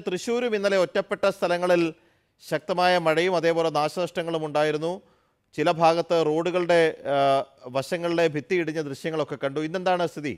തൃശ്ശൂരും ഇന്നലെ ഒറ്റപ്പെട്ട സ്ഥലങ്ങളിൽ ശക്തമായ മഴയും അതേപോലെ നാശനഷ്ടങ്ങളും ഉണ്ടായിരുന്നു ചില ഭാഗത്ത് റോഡുകളുടെ ആ, വശങ്ങളിലെ ഭിത്തി ഇടിഞ്ഞ ദൃശ്യങ്ങളൊക്കെ കണ്ടു ഇന്നെന്താണ് സ്ഥിതി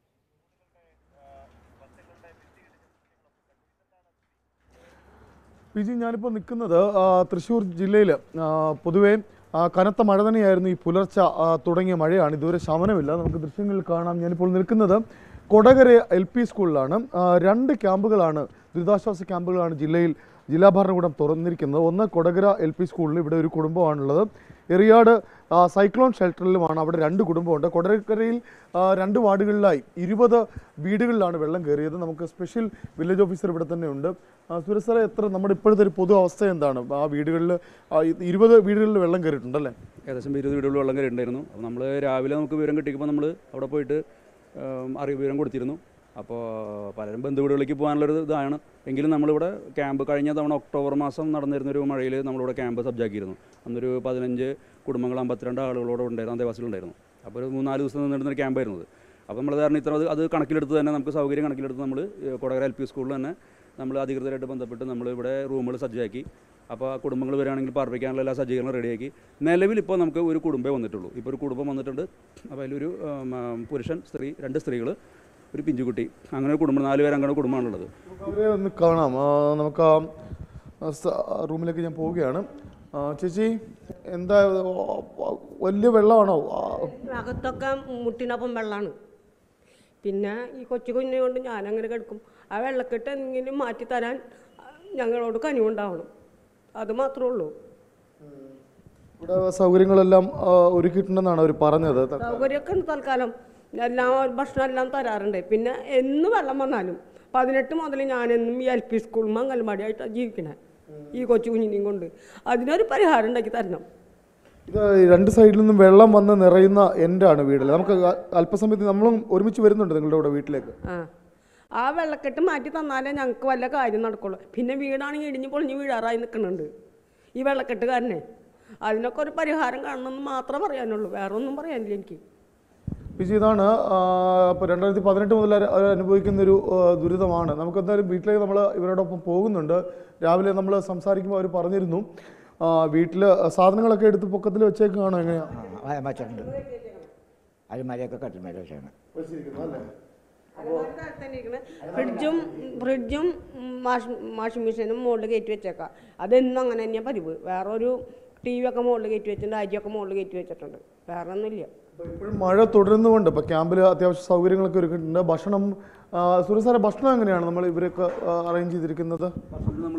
പി ജി ഞാനിപ്പോൾ നിൽക്കുന്നത് ആ, തൃശ്ശൂർ ജില്ലയിൽ പൊതുവേ ആ, കനത്ത മഴ തന്നെയായിരുന്നു ഈ പുലർച്ചെ ആ, തുടങ്ങിയ മഴയാണ് ഇതുവരെ ശമനമില്ല നമുക്ക് ദൃശ്യങ്ങളിൽ കാണാം ഞാനിപ്പോൾ നിൽക്കുന്നത് കൊടകര എൽ പി സ്കൂളിലാണ് ആ, രണ്ട് ക്യാമ്പുകളാണ് ദുരിതാശ്വാസ ക്യാമ്പുകളാണ് ജില്ലയിൽ ജില്ലാ ഭരണകൂടം തുറന്നിരിക്കുന്നത് ഒന്ന് കൊടകര എൽ പി സ്കൂളിൽ ഇവിടെ ഒരു കുടുംബമാണുള്ളത് എറിയാട് ആ, സൈക്ലോൺ ഷെൽട്ടറിലുമാണ് അവിടെ രണ്ട് കുടുംബമുണ്ട് കൊടകരയിൽ ആ, രണ്ട് വാർഡുകളിലായി ഇരുപത് വീടുകളിലാണ് വെള്ളം കയറിയത് നമുക്ക് സ്പെഷ്യൽ വില്ലേജ് ഓഫീസർ ഇവിടെ തന്നെ ഉണ്ട് സുരേഷ് സാറേ എത്ര നമ്മുടെ ഇപ്പോഴത്തെ ഒരു പൊതു അവസ്ഥ എന്താണ് ആ വീടുകളിൽ ഇരുപത് വീടുകളിൽ വെള്ളം കയറിയിട്ടുണ്ടല്ലേ ഏകദേശം ഇരുപത് വീടുകളിൽ വെള്ളം കയറി ഉണ്ടായിരുന്നു അപ്പോൾ നമ്മൾ രാവിലെ നമുക്ക് വിവരം കിട്ടിയപ്പോൾ നമ്മൾ അവിടെ പോയിട്ട് ഉം, അറിവ് വിവരം കൊടുത്തിരുന്നു അപ്പോൾ പലരും ബന്ധുവീടുകളിലേക്ക് പോകാനുള്ളൊരു ഇതാണ് എങ്കിലും നമ്മളിവിടെ ക്യാമ്പ് കഴിഞ്ഞ തവണ ഒക്ടോബർ മാസം നടന്നിരുന്ന ഒരു മഴയിൽ നമ്മളിവിടെ ക്യാമ്പ് സബ്ജാക്കിയിരുന്നു അന്നൊരു പതിനഞ്ച് കുടുംബങ്ങൾ അമ്പത്തിരണ്ട് ആളുകളോട് ഉണ്ടായിരുന്നു അന്തേവാസികളുണ്ടായിരുന്നു അപ്പോൾ ഒരു മൂന്നാല് ദിവസം നിന്നിരുന്നൊരു ക്യാമ്പായിരുന്നു അത് അപ്പോൾ നമ്മൾ കാരണം ഇത്ര അത് അത് കണക്കിലെടുത്ത് തന്നെ നമുക്ക് സൗകര്യം കണക്കിലെടുത്ത് നമ്മൾ കൊടകര എൽ പി സ്കൂളിൽ തന്നെ നമ്മൾ അധികൃതരായിട്ട് ബന്ധപ്പെട്ട് നമ്മൾ ഇവിടെ റൂമുകൾ സജ്ജമാക്കി അപ്പോൾ ആ കുടുംബങ്ങൾ വരികയാണെങ്കിൽ പാർപ്പിക്കാനുള്ള എല്ലാ സജ്ജീകരണം റെഡിയാക്കി നിലവിൽ ഇപ്പോൾ നമുക്ക് ഒരു കുടുംബമേ വന്നിട്ടുള്ളൂ ഇപ്പോൾ ഒരു കുടുംബം വന്നിട്ടുണ്ട് അപ്പോൾ അതിലൊരു ഉം, ഉം, പുരുഷൻ സ്ത്രീ രണ്ട് സ്ത്രീകൾ ഒരു പിഞ്ചുകുട്ടി അങ്ങനെ ഒരു കുടുംബം നാല് പേര് അങ്ങനെ കുടുംബമാണുള്ളത് അവരെ ഒന്ന് കാണാം ആ, നമുക്ക് ആ ആ സ- ആ റൂമിലേക്ക് ഞാൻ പോവുകയാണ് ആ, ചേച്ചി എന്താ ആ, വലിയ വെള്ളമാണോ ആ, അകത്തൊക്കെ മുട്ടിനൊപ്പം വെള്ളമാണ് പിന്നെ ഈ കൊച്ചു കുഞ്ഞിനെ കൊണ്ട് ഞാനങ്ങനെ കിടക്കും ആ വെള്ളക്കെട്ട് എന്തെങ്കിലും മാറ്റി തരാൻ ഞങ്ങളോട് കനിവുണ്ടാവണം അത് മാത്രമേ ഉള്ളൂ ഇവിടെ സൗകര്യങ്ങളെല്ലാം ആ, ഒരുക്കിയിട്ടുണ്ടെന്നാണ് അവർ പറഞ്ഞത് സൗകര്യമൊക്കെ ഉണ്ട് തൽക്കാലം എല്ലാം ഭക്ഷണം എല്ലാം തരാറുണ്ട് പിന്നെ എന്ന് വെള്ളം വന്നാലും പതിനെട്ട് മുതൽ ഞാനെന്നും ഈ എൽ പി സ്കൂൾ മംഗൽമാടിയായിട്ടാണ് ജീവിക്കണേ ഈ കൊച്ചു കുഞ്ഞിനെയും കൊണ്ട് അതിനൊരു പരിഹാരം ഉണ്ടാക്കി തരണം ഇത് രണ്ട് സൈഡിൽ നിന്നും വെള്ളം വന്ന് നിറയുന്ന എൻ്റെ ആണ് വീട്ടിൽ നമുക്ക് അ- അല്പസമയത്ത് നമ്മളും ഒരുമിച്ച് വരുന്നുണ്ട് നിങ്ങളുടെ കൂടെ വീട്ടിലേക്ക് ആ ആ വെള്ളക്കെട്ട് മാറ്റി തന്നാലേ ഞങ്ങൾക്ക് വല്ല കാര്യം നടക്കുള്ളൂ പിന്നെ വീടാണെങ്കിൽ ഇടിഞ്ഞ് പൊളിഞ്ഞ് വീഴാറായി നിൽക്കുന്നുണ്ട് ഈ വെള്ളക്കെട്ട് കാരനെ അതിനൊക്കെ ഒരു പരിഹാരം കാണണമെന്ന് മാത്രമേ പറയാനുള്ളൂ വേറെ ഒന്നും പറയാനില്ല എനിക്ക് വിജയ് ഇതാണ് ഇപ്പോൾ രണ്ടായിരത്തി പതിനെട്ട് മുതൽ അവർ അവർ അനുഭവിക്കുന്ന ഒരു ആ, ദുരിതമാണ് നമുക്ക് എന്തായാലും വീട്ടിലേക്ക് നമ്മൾ ഇവരോടൊപ്പം പോകുന്നുണ്ട് രാവിലെ നമ്മൾ സംസാരിക്കുമ്പോൾ അവർ പറഞ്ഞിരുന്നു വീട്ടിൽ സാധനങ്ങളൊക്കെ എടുത്ത് പൊക്കത്തിൽ വെച്ചേക്കാണോ എങ്ങനെയാ ആ വെച്ചിട്ടുണ്ട് അലുമാരിയൊക്കെ കട്ടിന്മേൽ വെച്ചാണ് ഫ്രിഡ്ജും ഫ്രിഡ്ജും വാഷിംഗ് വാഷിംഗ് മെഷീനും മുകളിൽ കയറ്റി വെച്ചേക്കാം അതെന്നും അങ്ങനെ തന്നെയാണ് പതിവ് വേറെ ഒരു ടി വി ഒക്കെ മുകളിൽ കയറ്റി വെച്ചിട്ടുണ്ട് അരിയൊക്കെ മുകളിൽ കയറ്റി വെച്ചിട്ടുണ്ട് വേറെ ഒന്നുമില്ല ഇപ്പോഴും മഴ തുടരുന്നുകൊണ്ട് ഇപ്പോൾ ക്യാമ്പിൽ അത്യാവശ്യ സൗകര്യങ്ങളൊക്കെ ഒരുക്കിയിട്ടുണ്ട് ഭക്ഷണം ആ, സുരേഷ് സാറേ ഭക്ഷണം എങ്ങനെയാണ് നമ്മൾ ഇവരൊക്കെ അറേഞ്ച് ചെയ്തിരിക്കുന്നത് നമ്മൾ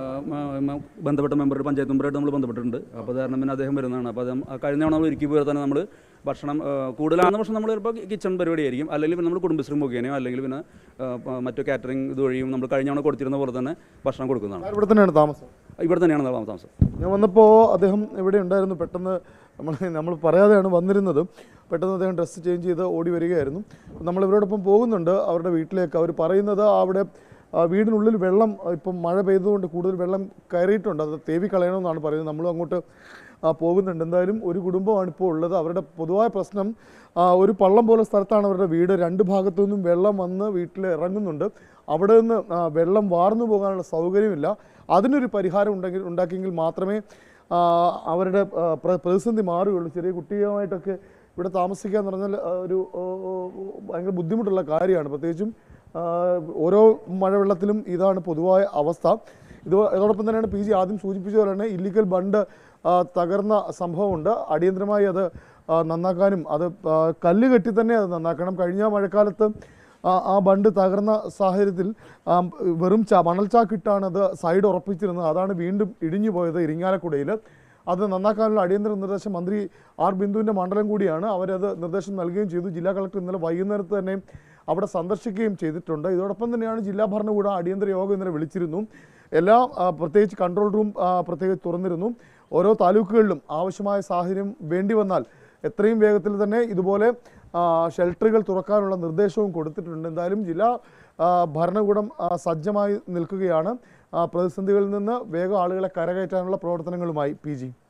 ബന്ധപ്പെട്ട മെമ്പർ പഞ്ചായത്ത് മെമ്പറായിട്ട് നമ്മൾ ബന്ധപ്പെട്ടിട്ടുണ്ട് അപ്പോൾ അത് കാരണം പിന്നെ അദ്ദേഹം വരുന്നതാണ് അപ്പോൾ അത് ആ കഴിഞ്ഞ തവണ നമ്മൾ ഒരുക്കി പോയാൽ തന്നെ നമ്മൾ ഭക്ഷണം ആ, കൂടുതലാകുന്ന പക്ഷം നമ്മൾ ചിലപ്പോൾ കിച്ചൺ പരിപാടിയായിരിക്കും അല്ലെങ്കിൽ പിന്നെ നമ്മൾ കുടുംബശ്രീ മുഖേനയോ അല്ലെങ്കിൽ പിന്നെ ആ, പ- മറ്റു കാറ്ററിംഗ് ഇതുവഴിയും നമ്മൾ കഴിഞ്ഞ തവണ കൊടുത്തിരുന്ന പോലെ തന്നെ ഭക്ഷണം കൊടുക്കുന്നതാണ് ഇവിടെ തന്നെയാണ് താമസം ഇവിടെ തന്നെയാണ് നമ്മൾ താമസം ഞാൻ വന്നപ്പോൾ അദ്ദേഹം ഇവിടെ ഉണ്ടായിരുന്നു പെട്ടെന്ന് നമ്മൾ നമ്മൾ പറയാതെയാണ് വന്നിരുന്നത് പെട്ടെന്ന് അദ്ദേഹം ഡ്രസ്സ് ചേഞ്ച് ചെയ്ത് ഓടി വരികയായിരുന്നു നമ്മൾ ഇവരോടൊപ്പം പോകുന്നുണ്ട് അവരുടെ വീട്ടിലേക്ക് അവർ പറയുന്നത് അവിടെ ആ, വീടിനുള്ളിൽ വെള്ളം ഇപ്പം മഴ പെയ്തതുകൊണ്ട് കൂടുതൽ വെള്ളം കയറിയിട്ടുണ്ട് അത് തേവി കളയണമെന്നാണ് പറയുന്നത് നമ്മളും അങ്ങോട്ട് ആ, പോകുന്നുണ്ട് എന്തായാലും ഒരു കുടുംബമാണ് ഇപ്പോൾ ഉള്ളത് അവരുടെ പൊതുവായ പ്രശ്നം ആ, ഒരു പള്ളം പോലെ സ്ഥലത്താണ് അവരുടെ വീട് രണ്ട് ഭാഗത്തു നിന്നും വെള്ളം വന്ന് വീട്ടിൽ ഇറങ്ങുന്നുണ്ട് അവിടെ നിന്ന് ആ, വെള്ളം വാർന്നു പോകാനുള്ള സൗകര്യമില്ല അതിനൊരു പരിഹാരം ഉണ്ടെങ്കിൽ ഉണ്ടാക്കിയെങ്കിൽ മാത്രമേ ആ, അവരുടെ ആ, പ്ര- പ്രതിസന്ധി മാറുകയുള്ളൂ ചെറിയ കുട്ടികളുമായിട്ടൊക്കെ ഇവിടെ താമസിക്കുക എന്ന് പറഞ്ഞാൽ ആ, ഒരു ഓ, ഓ, ഭയങ്കര ബുദ്ധിമുട്ടുള്ള കാര്യമാണ് പ്രത്യേകിച്ചും ആ, ഓരോ മഴവെള്ളത്തിലും ഇതാണ് പൊതുവായ അവസ്ഥ ഇത് ഇതോടൊപ്പം തന്നെയാണ് പി ജി ആദ്യം സൂചിപ്പിച്ച പോലെ തന്നെ ഇല്ലീഗൽ ബണ്ട് ആ, തകർന്ന സംഭവമുണ്ട് അടിയന്തരമായി അത് ആ, നന്നാക്കാനും അത് ആ, കല്ല് കെട്ടി തന്നെ അത് നന്നാക്കണം കഴിഞ്ഞ മഴക്കാലത്ത് ആ ആ ബണ്ട് തകർന്ന സാഹചര്യത്തിൽ ആ, വെറും ചാ മണൽച്ചാക്കിട്ടാണ് അത് സൈഡ് ഉറപ്പിച്ചിരുന്നത് അതാണ് വീണ്ടും ഇടിഞ്ഞു പോയത് ഇരിങ്ങാലക്കുടയിൽ അത് നന്നാക്കാനുള്ള അടിയന്തര നിർദ്ദേശം മന്ത്രി ആർ ബിന്ദുവിൻ്റെ മണ്ഡലം കൂടിയാണ് അവരത് നിർദ്ദേശം നൽകുകയും ചെയ്തു ജില്ലാ കളക്ടർ ഇന്നലെ വൈകുന്നേരത്ത് തന്നെ അവിടെ സന്ദർശിക്കുകയും ചെയ്തിട്ടുണ്ട് ഇതോടൊപ്പം തന്നെയാണ് ജില്ലാ ഭരണകൂടം അടിയന്തര യോഗം ഇന്നലെ വിളിച്ചിരുന്നു എല്ലാ ആ, പ്രത്യേകിച്ച് കൺട്രോൾ റൂം ആ, പ്രത്യേകിച്ച് തുറന്നിരുന്നു ഓരോ താലൂക്കുകളിലും ആവശ്യമായ സാഹചര്യം വേണ്ടി വന്നാൽ എത്രയും വേഗത്തിൽ തന്നെ ഇതുപോലെ ആ, ഷെൽട്ടറുകൾ തുറക്കാനുള്ള നിർദ്ദേശവും കൊടുത്തിട്ടുണ്ട് എന്തായാലും ജില്ലാ ആ, ഭരണകൂടം ആ, സജ്ജമായി നിൽക്കുകയാണ് ആ, പ്രതിസന്ധികളിൽ നിന്ന് വേഗം ആളുകളെ കരകയറ്റാനുള്ള പ്രവർത്തനങ്ങളുമായി പി ജി